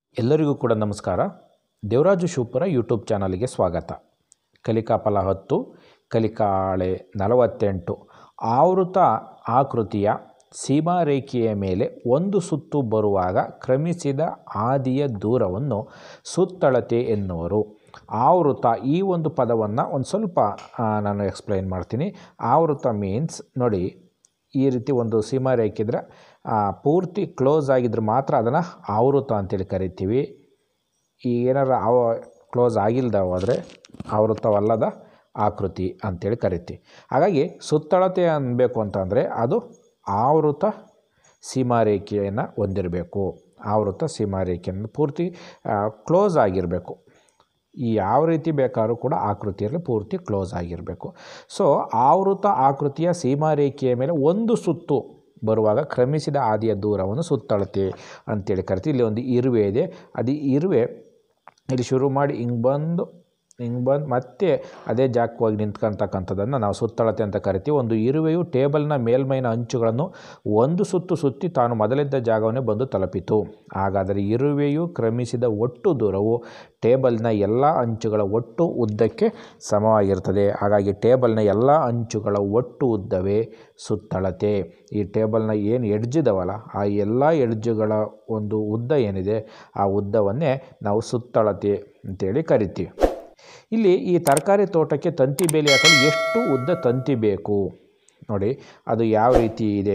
ಎಲ್ಲರಿಗೂ ಕೂಡ ನಮಸ್ಕಾರ ದೇವರಾಜು ಶಿವಪುರ ಯೂಟ್ಯೂಬ್ ಚಾನಲ್ಗೆ ಸ್ವಾಗತ ಕಲಿಕಾ ಫಲ ಹತ್ತು ಕಲಿಕಾಳೆ ನಲವತ್ತೆಂಟು ಆವೃತ ಆಕೃತಿಯ ಸೀಮಾರೇಖೆಯ ಮೇಲೆ ಒಂದು ಸುತ್ತು ಬರುವಾಗ ಕ್ರಮಿಸಿದ ಹಾದಿಯ ದೂರವನ್ನು ಸುತ್ತಳತೆ ಎನ್ನುವರು ಆವೃತ ಈ ಒಂದು ಪದವನ್ನು ಒಂದು ಸ್ವಲ್ಪ ಆ, ನಾನು ಎಕ್ಸ್ಪ್ಲೈನ್ ಮಾಡ್ತೀನಿ ಆವೃತ ಮೀನ್ಸ್ ನೋಡಿ ಈ ರೀತಿ ಒಂದು ಸೀಮಾರೇಖೆ ಇದ್ದರೆ ಆ, ಪೂರ್ತಿ ಕ್ಲೋಸ್ ಆಗಿದ್ರೆ ಮಾತ್ರ ಅದನ್ನು ಆವೃತ ಅಂತೇಳಿ ಕರಿತೀವಿ ಈ ಏನಾರ ಅವ ಕ್ಲೋಸ್ ಆಗಿಲ್ಲದ ಹೋದರೆ ಆವೃತವಲ್ಲದ ಆಕೃತಿ ಅಂತೇಳಿ ಕರಿತೀವಿ ಹಾಗಾಗಿ ಸುತ್ತಳತೆ ಅನ್ಬೇಕು ಅಂತಂದರೆ ಅದು ಆವೃತ ಸೀಮಾರೇಖೆಯನ್ನು ಹೊಂದಿರಬೇಕು ಆವೃತ ಸೀಮಾರೇಖೆಯನ್ನು ಪೂರ್ತಿ ಕ್ಲೋಸ್ ಆಗಿರಬೇಕು ಈ ಯಾವ ರೀತಿ ಬೇಕಾದ್ರೂ ಕೂಡ ಆಕೃತಿಯಲ್ಲಿ ಪೂರ್ತಿ ಕ್ಲೋಸ್ ಆಗಿರಬೇಕು ಸೊ ಆವೃತ ಆಕೃತಿಯ ಸೀಮಾರೇಖೆಯ ಮೇಲೆ ಒಂದು ಸುತ್ತು ಬರುವಾಗ ಕ್ರಮಿಸಿದ ಹಾದಿಯ ದೂರವನ್ನು ಸುತ್ತಳತೆ ಅಂತೇಳಿ ಕರಿತೀವಿ ಇಲ್ಲಿ ಒಂದು ಇರುವೆ ಇದೆ ಅದು ಇರುವೆ ಇಲ್ಲಿ ಶುರು ಮಾಡಿ ಹಿಂಗೆ ಬಂದು ಹಿಂಗೆ ಬಂದು ಮತ್ತೆ ಅದೇ ಜಾಗಕ್ಕೆ ಹೋಗಿ ನಿಂತ್ಕೊಳ್ತಕ್ಕಂಥದ್ದನ್ನು ನಾವು ಸುತ್ತಳತೆ ಅಂತ ಕರಿತೀವಿ ಒಂದು ಇರುವೆಯು ಟೇಬಲ್ನ ಮೇಲ್ಮೈನ ಅಂಚುಗಳನ್ನು ಒಂದು ಸುತ್ತು ಸುತ್ತಿ ತಾನು ಮೊದಲಿದ್ದ ಜಾಗವನ್ನೇ ಬಂದು ತಲುಪಿತು ಹಾಗಾದರೆ ಇರುವೆಯು ಕ್ರಮಿಸಿದ ಒಟ್ಟು ದೂರವು ಟೇಬಲ್ನ ಎಲ್ಲ ಅಂಚುಗಳ ಒಟ್ಟು ಉದ್ದಕ್ಕೆ ಸಮವಾಗಿರ್ತದೆ ಹಾಗಾಗಿ ಟೇಬಲ್ನ ಎಲ್ಲ ಅಂಚುಗಳ ಒಟ್ಟು ಉದ್ದವೇ ಸುತ್ತಳತೆ ಈ ಟೇಬಲ್ನ ಏನು ಎಡ್ಜಿದವಲ್ಲ ಆ ಎಲ್ಲ ಎಡ್ಜುಗಳ ಒಂದು ಉದ್ದ ಏನಿದೆ ಆ ಉದ್ದವನ್ನೇ ನಾವು ಸುತ್ತಳತೆ ಅಂತೇಳಿ ಕರಿತೀವಿ ಇಲ್ಲಿ ಈ ತರಕಾರಿ ತೋಟಕ್ಕೆ ತಂತಿ ಬೇಲಿ ಹಾಕಲು ಎಷ್ಟು ಉದ್ದ ತಂತಿ ಬೇಕು ನೋಡಿ ಅದು ಯಾವ ರೀತಿ ಇದೆ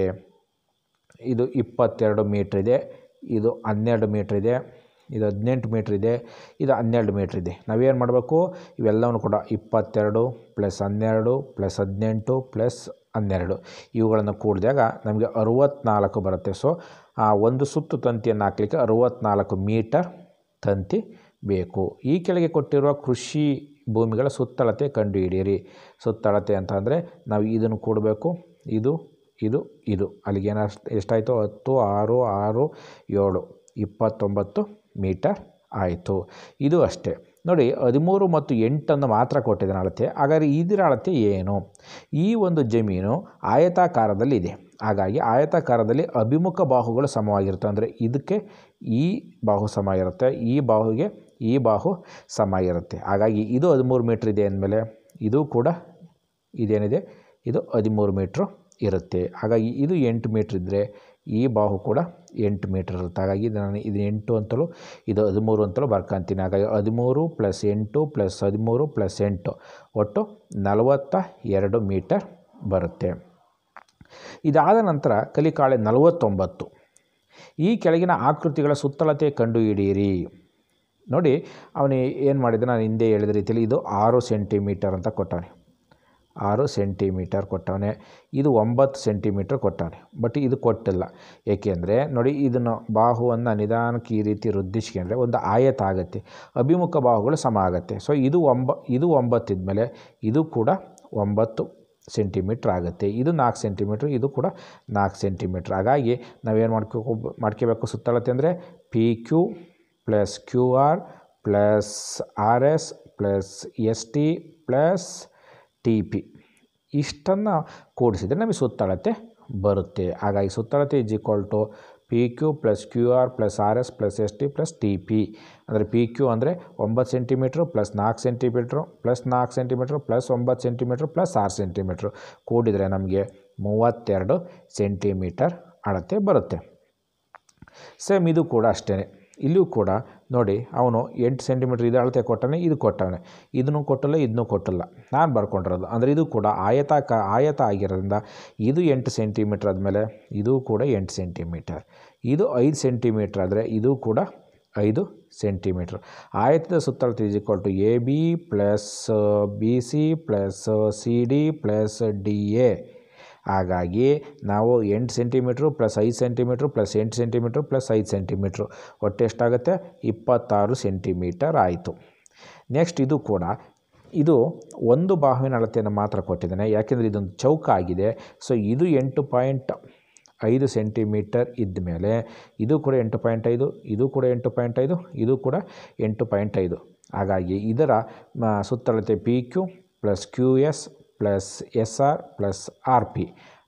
ಇದು ಇಪ್ಪತ್ತೆರಡು ಮೀಟ್ರ್ ಇದೆ ಇದು ಹನ್ನೆರಡು ಮೀಟ್ರ್ ಇದೆ ಇದು ಹದಿನೆಂಟು ಮೀಟ್ರ್ ಇದೆ ಇದು ಹನ್ನೆರಡು ಮೀಟ್ರ್ ಇದೆ ನಾವೇನು ಮಾಡಬೇಕು ಇವೆಲ್ಲವನ್ನು ಕೂಡ ಇಪ್ಪತ್ತೆರಡು ಪ್ಲಸ್ ಹನ್ನೆರಡು ಪ್ಲಸ್ ಹದಿನೆಂಟು ಪ್ಲಸ್ ಹನ್ನೆರಡು ಇವುಗಳನ್ನು ಕೂಡಿದಾಗ ನಮಗೆ ಅರುವತ್ನಾಲ್ಕು ಬರುತ್ತೆ ಸೊ ಆ ಒಂದು ಸುತ್ತು ತಂತಿಯನ್ನು ಹಾಕಲಿಕ್ಕೆ ಅರುವತ್ನಾಲ್ಕು ಮೀಟರ್ ತಂತಿ ಬೇಕು ಈ ಕೆಳಗೆ ಕೊಟ್ಟಿರುವ ಕೃಷಿ ಭೂಮಿಗಳ ಸುತ್ತಳತೆ ಕಂಡುಹಿಡಿಯಿರಿ ಸುತ್ತಳತೆ ಅಂತ ಅಂದರೆ ನಾವು ಇದನ್ನು ಕೂಡಬೇಕು ಇದು ಇದು ಇದು ಅಲ್ಲಿಗೆ ಏನು ಎಷ್ಟಾಯಿತು ಹತ್ತು ಆರು ಆರು ಏಳು ಇಪ್ಪತ್ತೊಂಬತ್ತು ಮೀಟರ್ ಆಯಿತು ಇದು ಅಷ್ಟೇ ನೋಡಿ ಹದಿಮೂರು ಮತ್ತು ಎಂಟನ್ನು ಮಾತ್ರ ಕೊಟ್ಟಿದ್ದಾನೆ ಅಳತೆ ಹಾಗಾದರೆ ಇದರ ಅಳತೆ ಏನು ಈ ಒಂದು ಜಮೀನು ಆಯತಾಕಾರದಲ್ಲಿದೆ ಹಾಗಾಗಿ ಆಯತಾಕಾರದಲ್ಲಿ ಅಭಿಮುಖ ಬಾಹುಗಳು ಸಮವಾಗಿರುತ್ತೆ ಅಂದರೆ ಇದಕ್ಕೆ ಈ ಬಾಹು ಸಮ ಇರುತ್ತೆ ಈ ಬಾಹುಗೆ ಈ ಬಾಹು ಸಮ ಇರುತ್ತೆ ಹಾಗಾಗಿ ಇದು ಹದಿಮೂರು ಮೀಟ್ರ್ ಇದೆ ಅಂದಮೇಲೆ ಇದು ಕೂಡ ಇದೇನಿದೆ ಇದು ಹದಿಮೂರು ಮೀಟ್ರು ಇರುತ್ತೆ ಹಾಗಾಗಿ ಇದು ಎಂಟು ಮೀಟ್ರ್ ಇದ್ದರೆ ಈ ಬಾಹು ಕೂಡ ಎಂಟು ಮೀಟ್ರ್ ಇರುತ್ತೆ ಹಾಗಾಗಿ ಇದು ನಾನು ಇದು ಎಂಟು ಅಂತಲೂ ಇದು ಹದಿಮೂರು ಅಂತಲೂ ಬರ್ಕೊಂತೀನಿ ಹಾಗಾಗಿ ಹದಿಮೂರು ಪ್ಲಸ್ ಎಂಟು ಪ್ಲಸ್ ಹದಿಮೂರು ಪ್ಲಸ್ ಎಂಟು ಒಟ್ಟು ನಲವತ್ತ ಎರಡು ಮೀಟರ್ ಬರುತ್ತೆ ಇದಾದ ನಂತರ ಕಲಿಕಾಳೆ ನಲವತ್ತೊಂಬತ್ತು ಈ ಕೆಳಗಿನ ಆಕೃತಿಗಳ ಸುತ್ತಳತೆ ಕಂಡುಹಿಡಿಯಿರಿ ನೋಡಿ ಅವನು ಏನು ಮಾಡಿದ ನಾನು ಹಿಂದೆ ಹೇಳಿದ ರೀತಿಯಲ್ಲಿ ಇದು ಆರು ಸೆಂಟಿಮೀಟರ್ ಅಂತ ಕೊಟ್ಟವನೆ ಆರು ಸೆಂಟಿಮೀಟರ್ ಕೊಟ್ಟವನೆ ಇದು ಒಂಬತ್ತು ಸೆಂಟಿಮೀಟರ್ ಕೊಟ್ಟವನೆ ಬಟ್ ಇದು ಕೊಟ್ಟಿಲ್ಲ ಏಕೆಂದರೆ ನೋಡಿ ಇದನ್ನು ಬಾಹುವನ್ನು ನಿಧಾನಕ್ಕೆ ಈ ರೀತಿ ವೃದ್ಧಿಸ್ಕೊಂಡ್ರೆ ಒಂದು ಆಯತ ಆಗುತ್ತೆ ಅಭಿಮುಖ ಬಾಹುಗಳು ಸಮ ಆಗುತ್ತೆ ಸೊ ಇದು ಒಂಬ ಇದು ಒಂಬತ್ತು ಇದ್ಮೇಲೆ ಇದು ಕೂಡ ಒಂಬತ್ತು ಸೆಂಟಿಮೀಟ್ರ್ ಆಗುತ್ತೆ ಇದು ನಾಲ್ಕು ಸೆಂಟಿಮೀಟ್ರ್ ಇದು ಕೂಡ ನಾಲ್ಕು ಸೆಂಟಿಮೀಟ್ರ್ ಹಾಗಾಗಿ ನಾವೇನು ಮಾಡ್ಕೋ ಮಾಡ್ಕೋಬೇಕು ಸುತ್ತಳತೆ ಅಂದರೆ P Q plus Q R plus R S plus S T plus T P ಇಷ್ಟನ್ನು ಕೂಡಿಸಿದರೆ ನಮಗೆ ಸುತ್ತಳತೆ ಬರುತ್ತೆ ಹಾಗಾಗಿ ಸುತ್ತಳತೆ is equal to P Q plus Q R plus R S plus S T plus T P ಅಂದರೆ P Q ಅಂದರೆ ಒಂಬತ್ತು ಸೆಂಟಿಮೀಟ್ರು ಪ್ಲಸ್ ನಾಲ್ಕು ಸೆಂಟಿಮೀಟ್ರು ಪ್ಲಸ್ ನಾಲ್ಕು ಸೆಂಟಿಮೀಟ್ರು ಪ್ಲಸ್ ಒಂಬತ್ತು ಸೆಂಟಿಮೀಟ್ರು ಪ್ಲಸ್ ಆರು ಸೆಂಟಿಮೀಟ್ರು ಕೂಡಿದರೆ ನಮಗೆ ಮೂವತ್ತೆರಡು ಸೆಂಟಿಮೀಟರ್ ಅಳತೆ ಬರುತ್ತೆ ಸೇಮ್ ಇದು ಕೂಡ ಅಷ್ಟೇ ಇಲ್ಲೂ ಕೂಡ ನೋಡಿ ಅವನು ಎಂಟು ಸೆಂಟಿಮೀಟ್ರ್ ಇದು ಅಳತೆ ಕೊಟ್ಟವನೆ ಇದು ಕೊಟ್ಟವನೆ ಇದನ್ನು ಕೊಟ್ಟಿಲ್ಲ ಇದನ್ನು ಕೊಟ್ಟಿಲ್ಲ ನಾನು ಬರ್ಕೊಂಡಿರೋದು ಅಂದರೆ ಇದು ಕೂಡ ಆಯತಾಕ ಆಯತ ಆಗಿರೋದ್ರಿಂದ ಇದು ಎಂಟು ಸೆಂಟಿಮೀಟ್ರ್ ಆದಮೇಲೆ ಇದು ಕೂಡ ಎಂಟು ಸೆಂಟಿಮೀಟರ್ ಇದು ಐದು ಸೆಂಟಿಮೀಟ್ರ್ ಆದರೆ ಇದು ಕೂಡ ಐದು ಸೆಂಟಿಮೀಟ್ರ್ ಆಯತದ ಸುತ್ತಳತೆ is equal to A B plus B C plus C D plus D A ಹಾಗಾಗಿ ನಾವು ಎಂಟು ಸೆಂಟಿಮೀಟ್ರು ಪ್ಲಸ್ ಐದು ಸೆಂಟಿಮೀಟ್ರು ಪ್ಲಸ್ ಎಂಟು ಸೆಂಟಿಮೀಟ್ರು ಪ್ಲಸ್ ಐದು ಸೆಂಟಿಮೀಟ್ರು ಒಟ್ಟು ಎಷ್ಟಾಗುತ್ತೆ ಇಪ್ಪತ್ತಾರು ಸೆಂಟಿಮೀಟರ್ ಆಯಿತು ನೆಕ್ಸ್ಟ್ ಇದು ಕೂಡ ಇದು ಒಂದು ಬಾಹುವಿನ ಅಳತೆಯನ್ನು ಮಾತ್ರ ಕೊಟ್ಟಿದ್ದಾನೆ ಯಾಕೆಂದರೆ ಇದೊಂದು ಚೌಕ ಆಗಿದೆ ಸೊ ಇದು ಎಂಟು ಪಾಯಿಂಟ್ ಐದು ಸೆಂಟಿಮೀಟರ್ ಇದ್ದ ಮೇಲೆ ಇದು ಕೂಡ ಎಂಟು ಪಾಯಿಂಟ್ ಐದು ಇದು ಕೂಡ ಎಂಟು ಪಾಯಿಂಟ್ ಐದು ಇದು ಕೂಡ ಎಂಟು ಪಾಯಿಂಟ್ ಐದು ಹಾಗಾಗಿ ಇದರ ಮ, ಸುತ್ತಳತೆ P Q plus Q S plus S R plus R P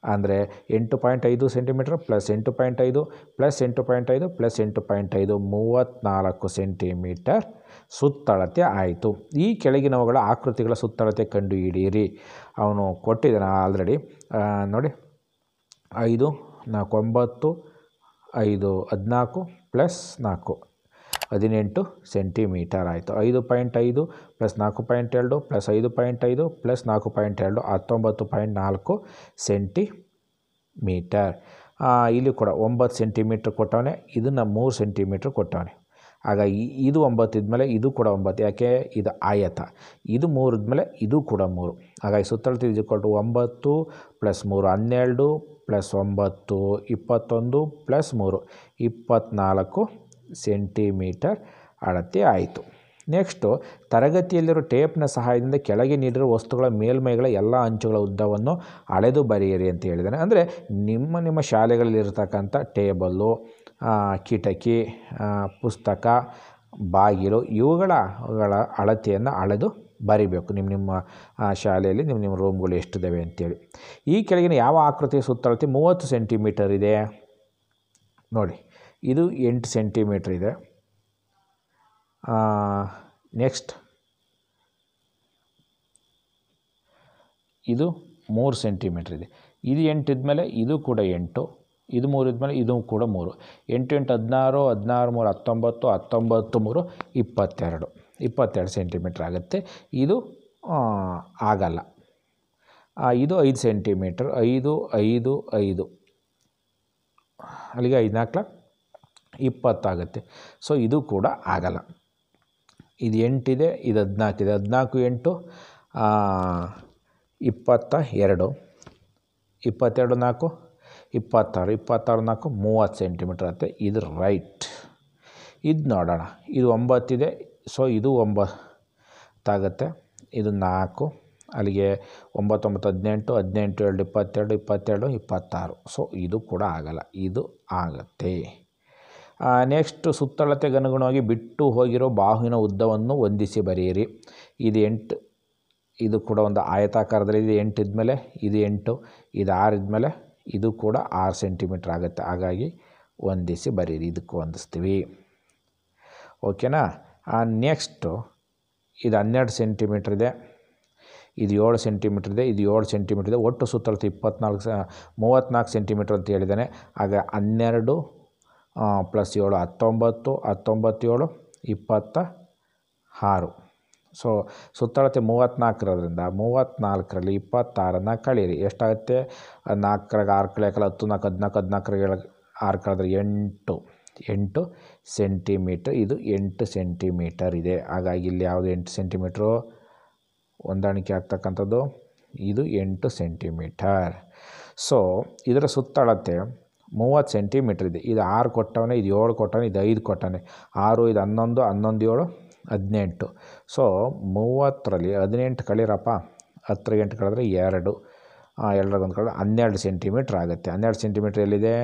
ಅಂದರೆ ಎಂಟು ಪಾಯಿಂಟ್ ಐದು ಸೆಂಟಿಮೀಟ್ರ್ ಪ್ಲಸ್ ಎಂಟು ಪಾಯಿಂಟ್ ಐದು ಪ್ಲಸ್ ಎಂಟು ಪಾಯಿಂಟ್ ಐದು ಪ್ಲಸ್ ಎಂಟು ಪಾಯಿಂಟ್ ಐದು ಮೂವತ್ತ್ನಾಲ್ಕು ಸೆಂಟಿಮೀಟರ್ ಸುತ್ತಳತೆ ಆಯಿತು ಈ ಕೆಳಗಿನವುಗಳ ಆಕೃತಿಗಳ ಸುತ್ತಳತೆ ಕಂಡುಹಿಡಿಯಿರಿ ಅವನು ಕೊಟ್ಟಿದ್ದಾನೆ ಆಲ್ರೆಡಿ ನೋಡಿ ಐದು ನಾಲ್ಕು ಒಂಬತ್ತು ಐದು ಹದಿನಾಲ್ಕು ಪ್ಲಸ್ ನಾಲ್ಕು ಹದಿನೆಂಟು ಸೆಂಟಿಮೀಟರ್ ಆಯಿತು ಐದು ಪಾಯಿಂಟ್ ಐದು ಪ್ಲಸ್ ನಾಲ್ಕು ಪಾಯಿಂಟ್ ಎರಡು ಪ್ಲಸ್ ಐದು ಪಾಯಿಂಟ್ ಐದು ಪ್ಲಸ್ ನಾಲ್ಕು ಪಾಯಿಂಟ್ ಎರಡು ಹತ್ತೊಂಬತ್ತು ಪಾಯಿಂಟ್ ನಾಲ್ಕು ಸೆಂಟಿಮೀಟರ್ ಇಲ್ಲಿ ಕೂಡ ಒಂಬತ್ತು ಸೆಂಟಿಮೀಟ್ರ್ ಕೊಟ್ಟವನೆ ಇದನ್ನು ಮೂರು ಸೆಂಟಿಮೀಟ್ರ್ ಕೊಟ್ಟವನೆ ಆಗ ಈ- ಇದು ಒಂಬತ್ತು ಇದ್ಮೇಲೆ ಇದು ಕೂಡ ಒಂಬತ್ತು ಯಾಕೆ ಇದು ಆಯತ ಇದು ಮೂರು ಇದ್ಮೇಲೆ ಇದು ಕೂಡ ಮೂರು ಹಾಗಾಗಿ ಸುತ್ತಳತೆ ಇದ್ಕೊಂಡು ಒಂಬತ್ತು ಪ್ಲಸ್ ಮೂರು ಹನ್ನೆರಡು ಪ್ಲಸ್ ಒಂಬತ್ತು ಇಪ್ಪತ್ತೊಂದು ಪ್ಲಸ್ ಮೂರು ಇಪ್ಪತ್ತ್ನಾಲ್ಕು ಸೆಂಟಿಮೀಟರ್ ಅಳತೆ ಆಯಿತು ನೆಕ್ಸ್ಟು ತರಗತಿಯಲ್ಲಿರೋ ಟೇಪ್ನ ಸಹಾಯದಿಂದ ಕೆಳಗೆ ನೀಡಿರುವ ವಸ್ತುಗಳ ಮೇಲ್ಮೈಗಳ ಎಲ್ಲ ಅಂಚುಗಳ ಉದ್ದವನ್ನು ಅಳೆದು ಬರೆಯಿರಿ ಅಂತ ಹೇಳಿದ್ದಾನೆ ಅಂದರೆ ನಿಮ್ಮ ನಿಮ್ಮ ಶಾಲೆಗಳಲ್ಲಿರ್ತಕ್ಕಂಥ ಟೇಬಲ್ಲು ಆ, ಕಿಟಕಿ ಆ, ಪುಸ್ತಕ ಬಾಗಿಲು ಇವುಗಳ ಗಳ ಅಳತೆಯನ್ನು ಅಳೆದು ಬರಿಬೇಕು ನಿಮ್ಮ ನಿಮ್ಮ ಆ, ಶಾಲೆಯಲ್ಲಿ ನಿಮ್ಮ ನಿಮ್ಮ ರೂಮ್ಗಳು ಎಷ್ಟಿದ್ದಾವೆ ಅಂತೇಳಿ ಈ ಕೆಳಗಿನ ಯಾವ ಆಕೃತಿಯ ಸುತ್ತಳತೆ ಮೂವತ್ತು ಸೆಂಟಿಮೀಟರ್ ಇದೆ ನೋಡಿ ಇದು ಎಂಟು ಸೆಂಟಿಮೀಟ್ರ್ ಇದೆ ನೆಕ್ಸ್ಟ್ ಇದು ಮೂರು ಸೆಂಟಿಮೀಟ್ರ್ ಇದೆ ಇದು ಎಂಟು ಇದ್ಮೇಲೆ ಇದು ಕೂಡ ಎಂಟು ಇದು ಮೂರು ಇದ್ಮೇಲೆ ಇದು ಕೂಡ ಮೂರು ಎಂಟು ಎಂಟು ಹದಿನಾರು ಹದಿನಾರು ಮೂರು ಹತ್ತೊಂಬತ್ತು ಹತ್ತೊಂಬತ್ತು ಮೂರು ಇಪ್ಪತ್ತೆರಡು ಇಪ್ಪತ್ತೆರಡು ಸೆಂಟಿಮೀಟ್ರ್ ಆಗುತ್ತೆ ಇದು ಆ, ಆಗಲ್ಲ ಆ, ಇದು ಐದು ಸೆಂಟಿಮೀಟ್ರ್ ಐದು ಐದು ಐದು ಅಲ್ಲಿಗೆ ಐದು ನಾಲ್ಕು ಇಪ್ಪತ್ತಾಗುತ್ತೆ ಸೊ ಇದು ಕೂಡ ಆಗಲ್ಲ ಇದು ಎಂಟಿದೆ ಇದು ಹದಿನಾಲ್ಕಿದೆ ಹದಿನಾಲ್ಕು ಎಂಟು ಆ, ಇಪ್ಪತ್ತ ಎರಡು ಇಪ್ಪತ್ತೆರಡು ನಾಲ್ಕು ಇಪ್ಪತ್ತಾರು ಇಪ್ಪತ್ತಾರು ನಾಲ್ಕು ಮೂವತ್ತು ಸೆಂಟಿಮೀಟ್ರ್ ಆಗುತ್ತೆ ಇದು ರೈಟ್ ಇದು ನೋಡೋಣ ಇದು ಒಂಬತ್ತಿದೆ ಸೊ ಇದು ಒಂಬತ್ತಾಗುತ್ತೆ ಇದು ನಾಲ್ಕು ಅಲ್ಲಿಗೆ ಒಂಬತ್ತೊಂಬತ್ತು ಹದಿನೆಂಟು ಹದಿನೆಂಟು ಎರಡು ಇಪ್ಪತ್ತೆರಡು ಇಪ್ಪತ್ತೆರಡು ಇಪ್ಪತ್ತಾರು ಸೊ ಇದು ಕೂಡ ಆಗಲ್ಲ ಇದು ಆಗುತ್ತೆ ನೆಕ್ಸ್ಟ್ ಸುತ್ತಳತೆಗೆ ಅನುಗುಣವಾಗಿ ಬಿಟ್ಟು ಹೋಗಿರೋ ಬಾಹುವಿನ ಉದ್ದವನ್ನು ಹೊಂದಿಸಿ ಬರೆಯಿರಿ ಇದು ಎಂಟು ಇದು ಕೂಡ ಒಂದು ಆಯತಾಕಾರದಲ್ಲಿ ಇದು ಎಂಟು ಇದ್ಮೇಲೆ ಇದು ಎಂಟು ಇದು ಆರು ಇದ್ಮೇಲೆ ಇದು ಕೂಡ ಆರು ಸೆಂಟಿಮೀಟ್ರ್ ಆಗುತ್ತೆ ಹಾಗಾಗಿ ಹೊಂದಿಸಿ ಬರೀರಿ ಇದಕ್ಕೆ ಹೊಂದಿಸ್ತೀವಿ ಓಕೆನಾ ನೆಕ್ಸ್ಟು ಇದು ಹನ್ನೆರಡು ಸೆಂಟಿಮೀಟ್ರ್ ಇದೆ ಇದು ಏಳು ಸೆಂಟಿಮೀಟ್ರ್ ಇದೆ ಇದು ಏಳು ಸೆಂಟಿಮೀಟ್ರ್ ಇದೆ ಒಟ್ಟು ಸುತ್ತಳತೆ ಇಪ್ಪತ್ನಾಲ್ಕು ಸ ಮೂವತ್ತ್ನಾಲ್ಕು ಸೆಂಟಿಮೀಟ್ರ್ ಅಂತ ಹೇಳಿದ್ದಾನೆ ಆಗ ಹನ್ನೆರಡು ಪ್ಲಸ್ ಏಳು ಹತ್ತೊಂಬತ್ತು ಹತ್ತೊಂಬತ್ತೇಳು ಇಪ್ಪತ್ತ ಆರು ಸೊ ಸುತ್ತಳತೆ ಮೂವತ್ತ್ನಾಲ್ಕರೋದ್ರಿಂದ ಮೂವತ್ತ್ನಾಲ್ಕರಲ್ಲಿ ಇಪ್ಪತ್ತಾರನ್ನು ಕಳೀರಿ ಎಷ್ಟಾಗುತ್ತೆ ನಾಲ್ಕರಾಗ ಆರು ಕಳೆಯಕಲ್ಲ ಹತ್ತು ನಾಲ್ಕು ಹದಿನಾಲ್ಕು ಹದಿನಾಲ್ಕರಾಗ ಏಳು ಆರು ಕಳೆದ್ರೆ ಎಂಟು ಎಂಟು ಸೆಂಟಿಮೀಟ್ರ್ ಇದು ಎಂಟು ಸೆಂಟಿಮೀಟರ್ ಇದೆ ಹಾಗಾಗಿ ಇಲ್ಲಿ ಯಾವುದು ಎಂಟು ಸೆಂಟಿಮೀಟ್ರು ಹೊಂದಾಣಿಕೆ ಆಗ್ತಕ್ಕಂಥದ್ದು ಇದು ಎಂಟು ಸೆಂಟಿಮೀಟರ್ ಸೊ ಇದರ ಸುತ್ತಳತೆ ಮೂವತ್ತು ಸೆಂಟಿಮೀಟ್ರ್ ಇದೆ ಇದು ಆರು ಕೊಟ್ಟವನೆ ಇದು ಏಳು ಕೊಟ್ಟವನೆ ಇದು ಐದು ಕೊಟ್ಟವನೆ ಆರು ಇದು ಹನ್ನೊಂದು ಹನ್ನೊಂದು ಏಳು ಹದಿನೆಂಟು ಸೊ ಮೂವತ್ತರಲ್ಲಿ ಹದಿನೆಂಟು ಕಳೀರಪ್ಪ ಹತ್ತರಿಗೆ ಎಂಟು ಕಳೆದ್ರೆ ಎರಡು ಎರಡರಾಗ ಒಂದು ಕಳೆದ್ರೆ ಹನ್ನೆರಡು ಸೆಂಟಿಮೀಟ್ರ್ ಆಗುತ್ತೆ ಹನ್ನೆರಡು ಸೆಂಟಿಮೀಟ್ರ್ ಎಲ್ಲಿದೆ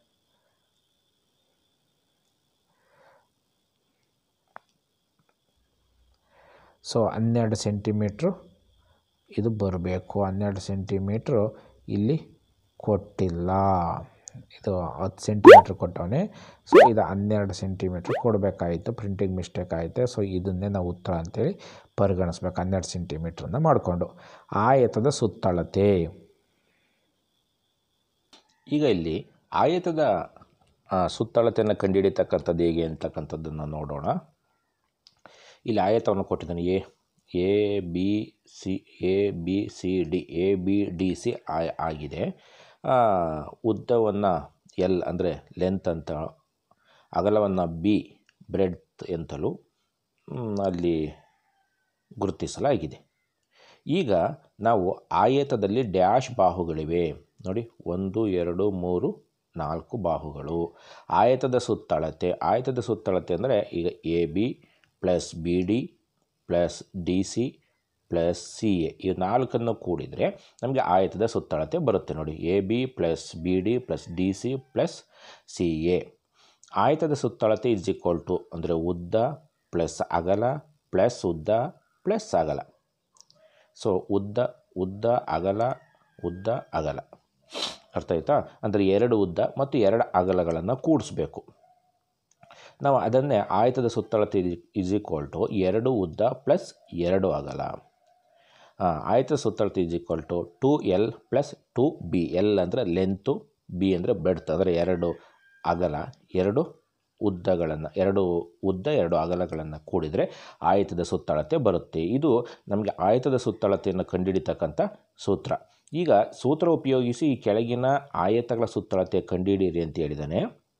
ಸೊ ಹನ್ನೆರಡು ಸೆಂಟಿಮೀಟ್ರು ಇದು ಬರಬೇಕು ಹನ್ನೆರಡು ಸೆಂಟಿಮೀಟ್ರು ಇಲ್ಲಿ ಕೊಟ್ಟಿಲ್ಲ ಇದು ಹತ್ತು ಸೆಂಟಿಮೀಟ್ರ್ ಕೊಟ್ಟವನೆ ಸೊ ಇದು ಹನ್ನೆರಡು ಸೆಂಟಿಮೀಟ್ರ್ ಕೊಡಬೇಕಾಯಿತು ಪ್ರಿಂಟಿಂಗ್ ಮಿಸ್ಟೇಕ್ ಆಯಿತು ಸೊ ಇದನ್ನೇ ನಾವು ಉತ್ತರ ಅಂತೇಳಿ ಪರಿಗಣಿಸ್ಬೇಕು ಹನ್ನೆರಡು ಸೆಂಟಿಮೀಟ್ರನ್ನ ಮಾಡಿಕೊಂಡು ಆಯತದ ಸುತ್ತಳತೆ ಈಗ ಇಲ್ಲಿ ಆಯತದ ಆ, ಸುತ್ತಳತೆಯನ್ನು ಕಂಡುಹಿಡಿತಕ್ಕಂಥದ್ದು ಹೇಗೆ ಅಂತಕ್ಕಂಥದ್ದನ್ನು ನೋಡೋಣ ಇಲ್ಲಿ ಆಯತವನ್ನು ಕೊಟ್ಟಿದ್ದಾನೆ A A B C A B C D A B D C ಆಯ್ ಆಗಿದೆ ಆ, ಉದ್ದವನ್ನು ಎಲ್ ಅಂದರೆ ಲೆಂತ್ ಅಂತ ಅಗಲವನ್ನು ಬಿ ಬ್ರೆಡ್ತ್ ಎಂತಲೂ ಮ್, ಅಲ್ಲಿ ಗುರುತಿಸಲಾಗಿದೆ ಈಗ ನಾವು ಆಯತದಲ್ಲಿ ಡ್ಯಾಶ್ ಬಾಹುಗಳಿವೆ ನೋಡಿ ಒಂದು ಎರಡು ಮೂರು ನಾಲ್ಕು ಬಾಹುಗಳು ಆಯತದ ಸುತ್ತಳತೆ ಆಯತದ ಸುತ್ತಳತೆ ಅಂದರೆ ಈಗ A B plus B D plus D C plus C A ಈ ನಾಲ್ಕನ್ನು ಕೂಡಿದರೆ ನಮಗೆ ಆಯತದ ಸುತ್ತಳತೆ ಬರುತ್ತೆ ನೋಡಿ A B plus B D plus D C plus C A ಆಯತದ ಸುತ್ತಳತೆ ಇಸ್ ಈಕ್ವಲ್ ಟು ಅಂದರೆ ಉದ್ದ ಪ್ಲಸ್ ಅಗಲ ಪ್ಲಸ್ ಉದ್ದ ಪ್ಲಸ್ ಅಗಲ ಸೊ ಉದ್ದ ಉದ್ದ ಅಗಲ ಉದ್ದ ಅಗಲ ಅರ್ಥ ಆಯ್ತಾ ಅಂದರೆ ಎರಡು ಉದ್ದ ಮತ್ತು ಎರಡು ಅಗಲಗಳನ್ನು ಕೂಡಿಸ್ಬೇಕು ನಾವು ಅದನ್ನೇ ಆಯತದ ಸುತ್ತಳತೆ ಇಸ್ ಈಕ್ವಲ್ ಟು ಎರಡು ಉದ್ದ ಪ್ಲಸ್ ಎರಡು ಅಗಲ ಹಾಂ ಆಯತದ ಸುತ್ತಳತೆ is equal to two L plus two B L ಅಂದರೆ ಲೆಂತು ಬಿ ಅಂದರೆ ಬೆಡ್ತ್ ಅಂದರೆ ಎರಡು ಅಗಲ ಎರಡು ಉದ್ದಗಳನ್ನು ಎರಡು ಉದ್ದ ಎರಡು ಅಗಲಗಳನ್ನು ಕೂಡಿದರೆ ಆಯತದ ಸುತ್ತಳತೆ ಬರುತ್ತೆ ಇದು ನಮಗೆ ಆಯತದ ಸುತ್ತಳತೆಯನ್ನು ಕಂಡುಹಿಡಿತಕ್ಕಂಥ ಸೂತ್ರ ಈಗ ಸೂತ್ರ ಉಪಯೋಗಿಸಿ ಈ ಕೆಳಗಿನ ಆಯತಗಳ ಸುತ್ತಳತೆ ಕಂಡುಹಿಡಿಯಿರಿ ಅಂತ ಹೇಳಿದ್ದಾನೆ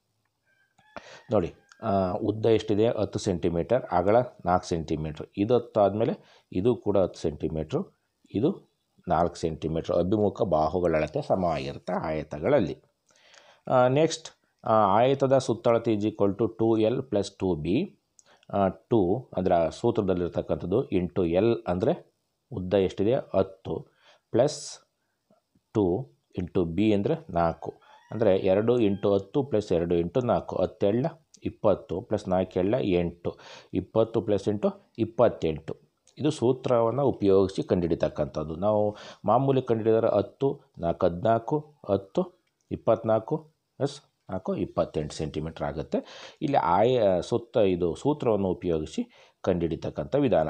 ನೋಡಿ ಆ, ಉದ್ದ ಎಷ್ಟಿದೆ ಹತ್ತು ಸೆಂಟಿಮೀಟರ್ ಅಗಲ ನಾಲ್ಕು ಸೆಂಟಿಮೀಟ್ರ್ ಇದು ಹತ್ತು ಆದಮೇಲೆ ಇದು ಕೂಡ ಹತ್ತು ಸೆಂಟಿಮೀಟ್ರು ಇದು ನಾಲ್ಕು ಸೆಂಟಿಮೀಟ್ರ್ ಅಭಿಮುಖ ಬಾಹುಗಳ ಅಳತೆ ಸಮವಾಗಿರುತ್ತೆ ಆಯತಗಳಲ್ಲಿ ನೆಕ್ಸ್ಟ್ ಆಯತದ ಸುತ್ತಳತೆ is equal to two L plus two B two ಅದರ ಸೂತ್ರದಲ್ಲಿರ್ತಕ್ಕಂಥದ್ದು ಇಂಟು ಎಲ್ ಅಂದರೆ ಉದ್ದ ಎಷ್ಟಿದೆ ಹತ್ತು ಪ್ಲಸ್ ಟು ಇಂಟು ಬಿ ಅಂದರೆ ನಾಲ್ಕು ಅಂದರೆ ಎರಡು ಇಂಟು ಹತ್ತು ಪ್ಲಸ್ ಎರಡು ಇಂಟು ನಾಲ್ಕು ಹತ್ತೆಳ್ಳ ಇಪ್ಪತ್ತು ಪ್ಲಸ್ ನಾಲ್ಕು ಎಳ್ಳ ಎಂಟು ಇಪ್ಪತ್ತು ಪ್ಲಸ್ ಎಂಟು ಇಪ್ಪತ್ತೆಂಟು ಇದು ಸೂತ್ರವನ್ನು ಉಪಯೋಗಿಸಿ ಕಂಡುಹಿಡಿತಕ್ಕಂಥದ್ದು ನಾವು ಮಾಮೂಲಿ ಕಂಡುಹಿಡಿದರೆ ಹತ್ತು ನಾಲ್ಕು ಹದಿನಾಲ್ಕು ಹತ್ತು ಇಪ್ಪತ್ತ್ನಾಲ್ಕು ಎಸ್ ನಾಲ್ಕು ಇಪ್ಪತ್ತೆಂಟು ಸೆಂಟಿಮೀಟ್ರ್ ಆಗುತ್ತೆ ಇಲ್ಲಿ ಆಯ ಸುತ್ತ ಇದು ಸೂತ್ರವನ್ನು ಉಪಯೋಗಿಸಿ ಕಂಡುಹಿಡಿತಕ್ಕಂಥ ವಿಧಾನ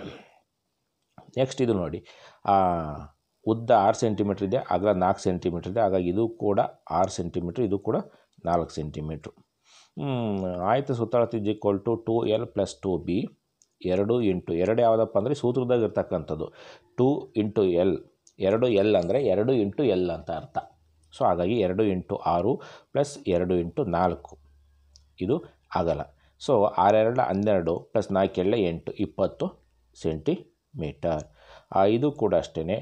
ನೆಕ್ಸ್ಟ್ ಇದು ನೋಡಿ ಆ, ಉದ್ದ ಆರು ಸೆಂಟಿಮೀಟ್ರ್ ಇದೆ ಅಗಲ ನಾಲ್ಕು ಸೆಂಟಿಮೀಟ್ರ್ ಇದೆ ಹಾಗಾಗಿ ಇದು ಕೂಡ ಆರು ಸೆಂಟಿಮೀಟ್ರ್ ಇದು ಕೂಡ ನಾಲ್ಕು ಸೆಂಟಿಮೀಟ್ರು ಆಯಿತು ಸುತ್ತಳತೆ is equal to two L plus two B ಎರಡು ಇಂಟು ಎರಡು ಯಾವುದಪ್ಪ ಅಂದರೆ ಸೂತ್ರದಾಗ ಇರ್ತಕ್ಕಂಥದ್ದು ಟು ಇಂಟು ಎಲ್ ಎರಡು ಎಲ್ ಅಂದರೆ ಎರಡು ಇಂಟು ಎಲ್ ಅಂತ ಅರ್ಥ ಸೊ ಹಾಗಾಗಿ ಎರಡು ಇಂಟು ಆರು ಪ್ಲಸ್ ಎರಡು ಇಂಟು ನಾಲ್ಕು ಇದು ಅಗಲ ಸೊ ಆರೆರಡು ಹನ್ನೆರಡು ಪ್ಲಸ್ ನಾಲ್ಕೆರಡು ಎಂಟು ಇಪ್ಪತ್ತು ಸೆಂಟಿಮೀಟರ್ ಆ, ಇದು ಕೂಡ ಅಷ್ಟೇ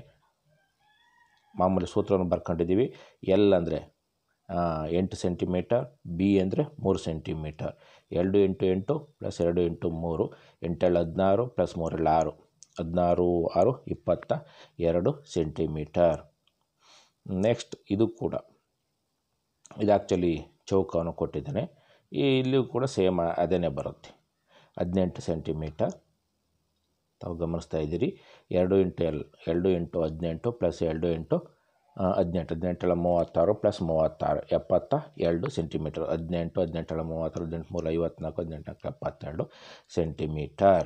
ಮಾಮೂಲಿ ಸೂತ್ರವನ್ನು ಬರ್ಕೊಂಡಿದ್ದೀವಿ ಎಲ್ ಅಂದರೆ ಎಂಟು ಸೆಂಟಿಮೀಟರ್ ಬಿ ಅಂದರೆ ಮೂರು ಸೆಂಟಿಮೀಟರ್ ಎರಡು ಇಂಟು ಎಂಟು ಪ್ಲಸ್ ಎರಡು ಇಂಟು ಮೂರು ಎಂಟೇಳು ಹದಿನಾರು ಪ್ಲಸ್ ಮೂರೇಳು ಆರು ಹದಿನಾರು ಆರು ಇಪ್ಪತ್ತ ಎರಡು ಸೆಂಟಿಮೀಟರ್ ನೆಕ್ಸ್ಟ್ ಇದು ಕೂಡ ಇದು ಆ್ಯಕ್ಚುಲಿ ಚೌಕವನ್ನು ಕೊಟ್ಟಿದ್ದಾನೆ ಈ ಇಲ್ಲಿಯೂ ಕೂಡ ಸೇಮ್ ಅದೇನೇ ಬರುತ್ತೆ ಹದಿನೆಂಟು ಸೆಂಟಿಮೀಟರ್ ತಾವು ಗಮನಿಸ್ತಾ ಇದ್ದೀರಿ ಎರಡು ಇಂಟು ಎಲ್ ಎರಡು ಇಂಟು ಹದಿನೆಂಟು ಪ್ಲಸ್ ಎರಡು ಇಂಟು ಆ, ಹದಿನೆಂಟು ಹದಿನೆಂಟಳ ಮೂವತ್ತಾರು ಪ್ಲಸ್ ಮೂವತ್ತಾರು ಎಪ್ಪತ್ತ ಎರಡು ಸೆಂಟಿಮೀಟರ್ ಹದಿನೆಂಟು ಹದಿನೆಂಟಳ ಮೂವತ್ತಾರು ಹದಿನೆಂಟು ಮೂರು ಐವತ್ನಾಲ್ಕು ಹದಿನೆಂಟು ನಾಲ್ಕು ಎಪ್ಪತ್ತೆರಡು ಸೆಂಟಿಮೀಟರ್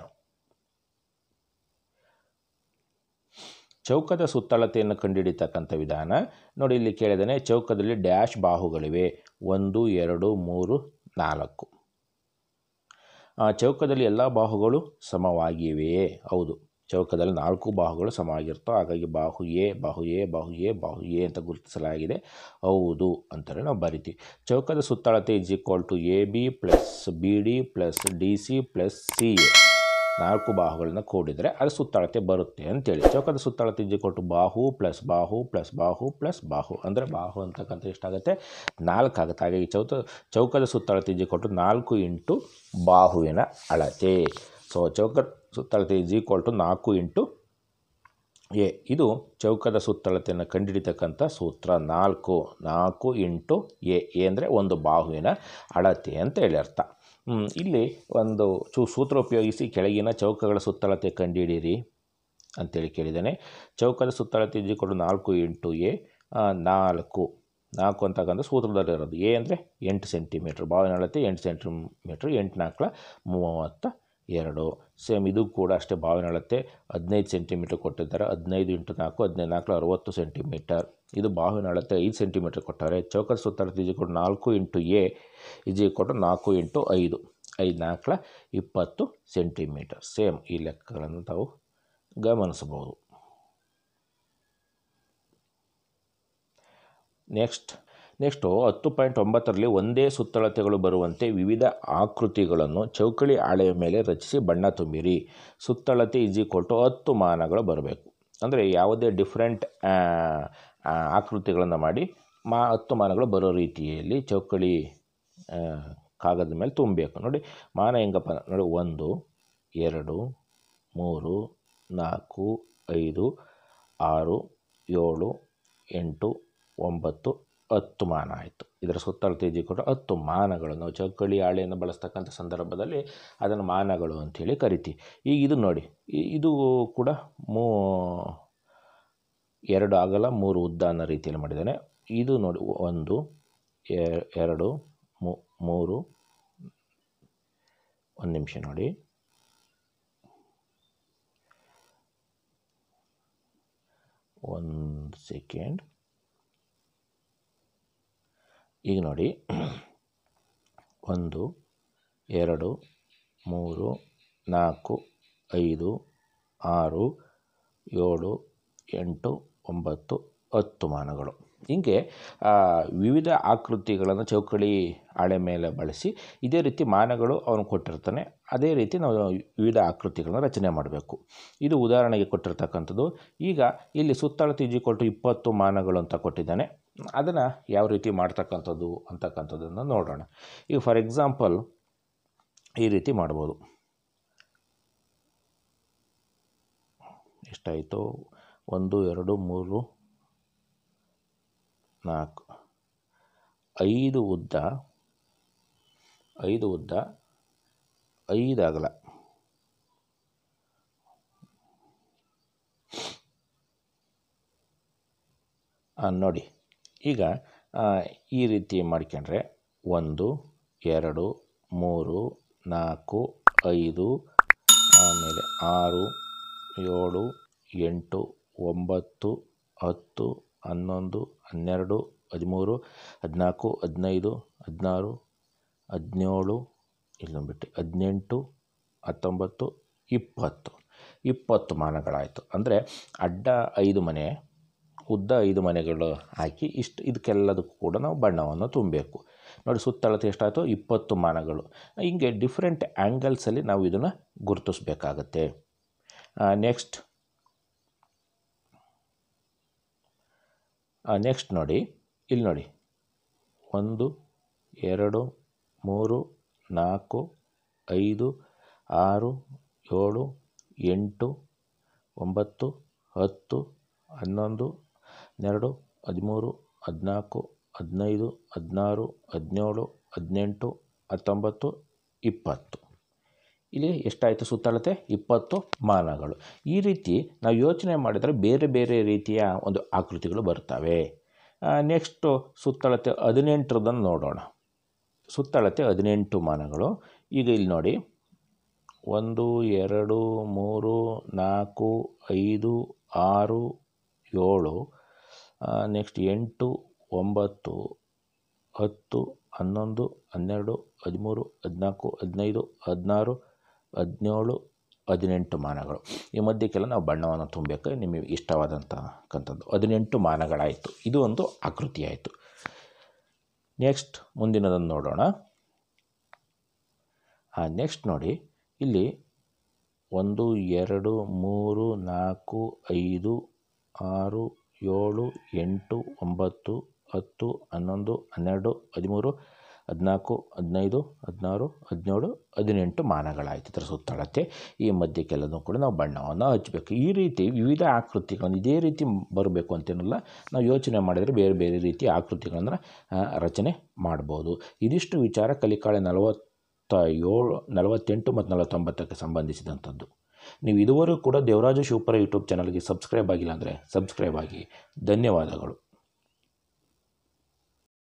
ಚೌಕದ ಸುತ್ತಳತೆಯನ್ನು ಕಂಡುಹಿಡಿತಕ್ಕಂಥ ವಿಧಾನ ನೋಡಿ ಇಲ್ಲಿ ಕೇಳಿದಾನೆ ಚೌಕದಲ್ಲಿ ಡ್ಯಾಶ್ ಬಾಹುಗಳಿವೆ ಒಂದು ಎರಡು ಮೂರು ನಾಲ್ಕು ಆ, ಚೌಕದಲ್ಲಿ ಎಲ್ಲ ಬಾಹುಗಳು ಸಮವಾಗಿವೆಯೇ ಹೌದು ಚೌಕದಲ್ಲಿ ನಾಲ್ಕು ಬಾಹುಗಳು ಸಮವಾಗಿರ್ತವೆ ಹಾಗಾಗಿ ಬಾಹು ಎ ಬಾಹು ಎ ಬಾಹು ಎ ಬಾಹು ಎ ಅಂತ ಗುರುತಿಸಲಾಗಿದೆ ಹೌದು ಅಂತಲೇ ನಾವು ಬರಿತೀವಿ ಚೌಕದ ಸುತ್ತಳತೆ is equal to A B plus B D plus D C plus C A ನಾಲ್ಕು ಬಾಹುಗಳನ್ನ ಕೂಡಿದರೆ ಅದು ಸುತ್ತಳತೆ ಬರುತ್ತೆ ಅಂತೇಳಿ ಚೌಕದ ಸುತ್ತಳತೆ ಇಸ್ ಈಕ್ವಲ್ ಟು ಬಾಹು ಪ್ಲಸ್ ಬಾಹು ಪ್ಲಸ್ ಬಾಹು ಪ್ಲಸ್ ಬಾಹು ಅಂದರೆ ಬಾಹು ಅಂತಕ್ಕಂಥ ಎಷ್ಟಾಗುತ್ತೆ ನಾಲ್ಕು ಆಗುತ್ತೆ ಹಾಗಾಗಿ ಚೌಕ ಚೌಕದ ಸುತ್ತಳತೆ ಇಸ್ ಈಕ್ವಲ್ ಟು ನಾಲ್ಕು ಇಂಟು ಬಾಹುವಿನ ಅಳತೆ ಸೊ ಚೌಕ ಸುತ್ತಳತೆ ಇಸ್ ಈಕ್ವಲ್ ಟು ನಾಲ್ಕು ಇಂಟು ಎ ಇದು ಚೌಕದ ಸುತ್ತಳತೆಯನ್ನು ಕಂಡುಹಿಡಿತಕ್ಕಂಥ ಸೂತ್ರ ನಾಲ್ಕು ನಾಲ್ಕು ಇಂಟು ಎ ಎ ಅಂದರೆ ಒಂದು ಬಾಹುವಿನ ಅಳತೆ ಅಂತ ಹೇಳಿ ಅರ್ಥ ಹ್ಮ್, ಇಲ್ಲಿ ಒಂದು ಚೂ ಸೂತ್ರ ಉಪಯೋಗಿಸಿ ಕೆಳಗಿನ ಚೌಕಗಳ ಸುತ್ತಳತೆ ಕಂಡುಹಿಡಿಯಿರಿ ಅಂತೇಳಿ ಕೇಳಿದ್ದಾನೆ ಚೌಕದ ಸುತ್ತಳತೆ ಇದ್ದಿಕೊಂಡು ನಾಲ್ಕು ಇಂಟು ಎ ಆ, ನಾಲ್ಕು ನಾಲ್ಕು ಅಂತಕ್ಕಂಥ ಸೂತ್ರದಲ್ಲಿರೋದು ಎ ಅಂದರೆ ಎಂಟು ಸೆಂಟಿಮೀಟ್ರ್ ಬಾವಿನ ಅಳತೆ ಎಂಟು ಸೆಂಟಿಮೀಟ್ರ್ ಎಂಟು ನಾಲ್ಕಲ ಮೂವತ್ತ ಎರಡು ಸೇಮ್ ಇದು ಕೂಡ ಅಷ್ಟೇ ಬಾವಿನ ಅಳತೆ ಹದಿನೈದು ಸೆಂಟಿಮೀಟ್ರ್ ಕೊಟ್ಟಿದ್ದಾರೆ ಹದಿನೈದು ಇಂಟು ನಾಲ್ಕು ಹದಿನೈದು ನಾಲ್ಕು ಅರುವತ್ತು ಸೆಂಟಿಮೀಟರ್ ಇದು ಬಾವಿನ ಅಳತೆ ಐದು ಸೆಂಟಿಮೀಟ್ರ್ ಕೊಟ್ಟಾರೆ ಚೌಕದ ಸುತ್ತಳತೆ ಇಜಿ ಕೊಟ್ಟು ನಾಲ್ಕು ಇಂಟು ಎ ಇಜಿ ಕೊಟ್ಟು ನಾಲ್ಕು ಇಂಟು ಐದು ಐದು ನಾಲ್ಕಲ ಇಪ್ಪತ್ತು ಸೆಂಟಿಮೀಟರ್ ಸೇಮ್ ಈ ಲೆಕ್ಕಗಳನ್ನು ತಾವು ಗಮನಿಸಬಹುದು ನೆಕ್ಸ್ಟ್ ನೆಕ್ಸ್ಟು ಹತ್ತು ಪಾಯಿಂಟ್ ಒಂಬತ್ತರಲ್ಲಿ ಒಂದೇ ಸುತ್ತಳತೆಗಳು ಬರುವಂತೆ ವಿವಿಧ ಆಕೃತಿಗಳನ್ನು ಚೌಕಳಿ ಹಾಳೆಯ ಮೇಲೆ ರಚಿಸಿ ಬಣ್ಣ ತುಂಬಿರಿ ಸುತ್ತಳತೆ ಈಸ್ ಈಕ್ವಲ್ ಟು ಹತ್ತು ಮಾನಗಳು ಬರಬೇಕು ಅಂದರೆ ಯಾವುದೇ ಡಿಫ್ರೆಂಟ್ ಆಕೃತಿಗಳನ್ನು ಮಾಡಿ ಮಾ ಹತ್ತು ಮಾನಗಳು ಬರೋ ರೀತಿಯಲ್ಲಿ ಚೌಕಳಿ ಆ, ಕಾಗದದ ಮೇಲೆ ತುಂಬಬೇಕು ನೋಡಿ ಮಾನ ಹೆಂಗಪ್ಪ ನೋಡಿ ಒಂದು ಎರಡು ಮೂರು ನಾಲ್ಕು ಐದು ಆರು ಏಳು ಎಂಟು ಒಂಬತ್ತು ಹತ್ತು ಮಾನ ಆಯಿತು ಇದರ ಸುತ್ತಳತೆ ಇದ್ದಿಕೊಂಡು ಹತ್ತು ಮಾನಗಳು ನಾವು ಚೌಕಳಿ ಹಾಳೆಯನ್ನು ಬಳಸ್ತಕ್ಕಂಥ ಸಂದರ್ಭದಲ್ಲಿ ಅದನ್ನು ಮಾನಗಳು ಅಂಥೇಳಿ ಕರಿತೀವಿ ಈಗ ಇದು ನೋಡಿ ಇ- ಇದು ಕೂಡ ಮೂ ಎರಡು ಅಗಲ ಮೂರು ಉದ್ದ ಅನ್ನೋ ರೀತಿಯಲ್ಲಿ ಮಾಡಿದ್ದಾನೆ ಇದು ನೋಡಿ ಒಂದು ಎ- ಎರಡು ಮೂ- ಮೂರು ಒಂದು ನಿಮಿಷ ನೋಡಿ ಒಂದು ಸೆಕೆಂಡ್ ಈಗ ನೋಡಿ ಒಂದು ಎರಡು ಮೂರು ನಾಲ್ಕು ಐದು ಆರು ಏಳು ಎಂಟು ಒಂಬತ್ತು ಹತ್ತು ಮಾನಗಳು ಹೀಗೆ ಆ, ವಿವಿಧ ಆಕೃತಿಗಳನ್ನು ಚೌಕಳಿ ಹಾಳೆ ಮೇಲೆ ಬಳಸಿ ಇದೇ ರೀತಿ ಮಾನಗಳು ಅವನು ಕೊಟ್ಟಿರ್ತಾನೆ ಅದೇ ರೀತಿ ನಾವು ವಿವಿಧ ಆಕೃತಿಗಳನ್ನು ರಚನೆ ಮಾಡಬೇಕು ಇದು ಉದಾಹರಣೆಗೆ ಕೊಟ್ಟಿರ್ತಕ್ಕಂಥದ್ದು ಈಗ ಇಲ್ಲಿ ಸುತ್ತಳತೆ ಈಜಿಕೊಟ್ಟು ಇಪ್ಪತ್ತು ಮಾನಗಳು ಅಂತ ಕೊಟ್ಟಿದ್ದಾನೆ ಅದನ್ನು ಯಾವ ರೀತಿ ಮಾಡ್ತಕ್ಕಂಥದ್ದು ಅಂತಕ್ಕಂಥದ್ದನ್ನು ನೋಡೋಣ ಈಗ ಫಾರ್ ಎಕ್ಸಾಂಪಲ್ ಈ ರೀತಿ ಮಾಡ್ಬೋದು ಎಷ್ಟಾಯಿತು ಒಂದು ಎರಡು ಮೂರು ನಾಲ್ಕು ಐದು ಉದ್ದ ಐದು ಉದ್ದ ಐದು ಅಗಲ ಆ, ನೋಡಿ ಈಗ ಆ, ಈ ರೀತಿ ಮಾಡ್ಕೊಂಡ್ರೆ ಒಂದು ಎರಡು ಮೂರು ನಾಲ್ಕು ಐದು ಆಮೇಲೆ ಆರು ಏಳು ಎಂಟು ಒಂಬತ್ತು ಹತ್ತು ಹನ್ನೊಂದು ಹನ್ನೆರಡು ಹದಿಮೂರು ಹದಿನಾಲ್ಕು ಹದಿನೈದು ಹದಿನಾರು ಹದಿನೇಳು ಇಲ್ಲೊಂದ್ಬಿಟ್ಟು ಹದಿನೆಂಟು ಹತ್ತೊಂಬತ್ತು ಇಪ್ಪತ್ತು ಇಪ್ಪತ್ತು ಮಾನಗಳಾಯಿತು ಅಂದರೆ ಅಡ್ಡ ಐದು ಮನೆ ಉದ್ದ ಐದು ಮನೆಗಳು ಹಾಕಿ ಇಷ್ಟು ಇದಕ್ಕೆಲ್ಲದಕ್ಕೂ ಕೂಡ ನಾವು ಬಣ್ಣವನ್ನು ತುಂಬಬೇಕು ನೋಡಿ ಸುತ್ತಳತೆ ಎಷ್ಟಾಯಿತು ಇಪ್ಪತ್ತು ಮಾನಗಳು ಹಿಂಗೆ ಡಿಫ್ರೆಂಟ್ ಆ್ಯಂಗಲ್ಸಲ್ಲಿ ನಾವು ಇದನ್ನು ಗುರುತಿಸ್ಬೇಕಾಗತ್ತೆ ನೆಕ್ಸ್ಟ್ ನೆಕ್ಸ್ಟ್ ನೋಡಿ ಇಲ್ಲಿ ನೋಡಿ ಒಂದು ಎರಡು ಮೂರು ನಾಲ್ಕು ಐದು ಆರು ಏಳು ಎಂಟು ಒಂಬತ್ತು ಹತ್ತು ಹನ್ನೊಂದು ಹನ್ನೆರಡು ಹದಿಮೂರು ಹದಿನಾಲ್ಕು ಹದಿನೈದು ಹದಿನಾರು ಹದಿನೇಳು ಹದಿನೆಂಟು ಹತ್ತೊಂಬತ್ತು ಇಪ್ಪತ್ತು ಇಲ್ಲಿ ಎಷ್ಟಾಯಿತು ಸುತ್ತಳತೆ ಇಪ್ಪತ್ತು ಮಾನಗಳು ಈ ರೀತಿ ನಾವು ಯೋಚನೆ ಮಾಡಿದರೆ ಬೇರೆ ಬೇರೆ ರೀತಿಯ ಒಂದು ಆಕೃತಿಗಳು ಬರ್ತವೆ ನೆಕ್ಸ್ಟು ಸುತ್ತಳತೆ ಹದಿನೆಂಟರದನ್ನು ನೋಡೋಣ ಸುತ್ತಳತೆ ಹದಿನೆಂಟು ಮಾನಗಳು ಈಗ ಇಲ್ಲಿ ನೋಡಿ ಒಂದು ಎರಡು ಮೂರು ನಾಲ್ಕು ಐದು ಆರು ಏಳು ನೆಕ್ಸ್ಟ್ ಎಂಟು ಒಂಬತ್ತು ಹತ್ತು ಹನ್ನೊಂದು ಹನ್ನೆರಡು ಹದಿಮೂರು ಹದಿನಾಲ್ಕು ಹದಿನೈದು ಹದಿನಾರು ಹದಿನೇಳು ಹದಿನೆಂಟು ಮಾನಗಳು ಈ ಮಧ್ಯಕ್ಕೆಲ್ಲ ನಾವು ಬಣ್ಣವನ್ನು ತುಂಬಬೇಕು ನಿಮಗೆ ಇಷ್ಟವಾದಂತಕ್ಕಂಥದ್ದು ಹದಿನೆಂಟು ಮಾನಗಳಾಯಿತು ಇದು ಒಂದು ಆಕೃತಿ ಆಯಿತು ನೆಕ್ಸ್ಟ್ ಮುಂದಿನದನ್ನು ನೋಡೋಣ ಹಾಂ ನೆಕ್ಸ್ಟ್ ನೋಡಿ ಇಲ್ಲಿ ಒಂದು ಎರಡು ಮೂರು ನಾಲ್ಕು ಐದು ಆರು ಏಳು ಎಂಟು ಒಂಬತ್ತು ಹತ್ತು ಹನ್ನೊಂದು ಹನ್ನೆರಡು ಹದಿಮೂರು ಹದಿನಾಲ್ಕು ಹದಿನೈದು ಹದಿನಾರು ಹದಿನೇಳು ಹದಿನೆಂಟು ಮಾನಗಳಾಯಿತು ಇದರ ಸುತ್ತಳತೆ ಈ ಮಧ್ಯಕ್ಕೆಲ್ಲದೂ ಕೂಡ ನಾವು ಬಣ್ಣವನ್ನು ಹಚ್ಚಬೇಕು ಈ ರೀತಿ ವಿವಿಧ ಆಕೃತಿಗಳನ್ನು ಇದೇ ರೀತಿ ಬರಬೇಕು ಅಂತೇನಿಲ್ಲ ನಾವು ಯೋಚನೆ ಮಾಡಿದರೆ ಬೇರೆ ಬೇರೆ ರೀತಿಯ ಆಕೃತಿಗಳನ್ನು ಆ, ರಚನೆ ಮಾಡ್ಬೋದು ಇದಿಷ್ಟು ವಿಚಾರ ಕಲಿಕಾಳೆ ನಲವತ್ತ ಏಳು ನಲವತ್ತೆಂಟು ಮತ್ತು ನಲವತ್ತೊಂಬತ್ತಕ್ಕೆ ಸಂಬಂಧಿಸಿದಂಥದ್ದು ನೀವು ಇದುವರೆಗೂ ಕೂಡ ದೇವರಾಜ ಶಿವಪುರ ಯೂಟ್ಯೂಬ್ ಚಾನಲ್ಗೆ ಸಬ್ಸ್ಕ್ರೈಬ್ ಆಗಿಲ್ಲ ಅಂದರೆ ಸಬ್ಸ್ಕ್ರೈಬ್ ಆಗಿ ಧನ್ಯವಾದಗಳು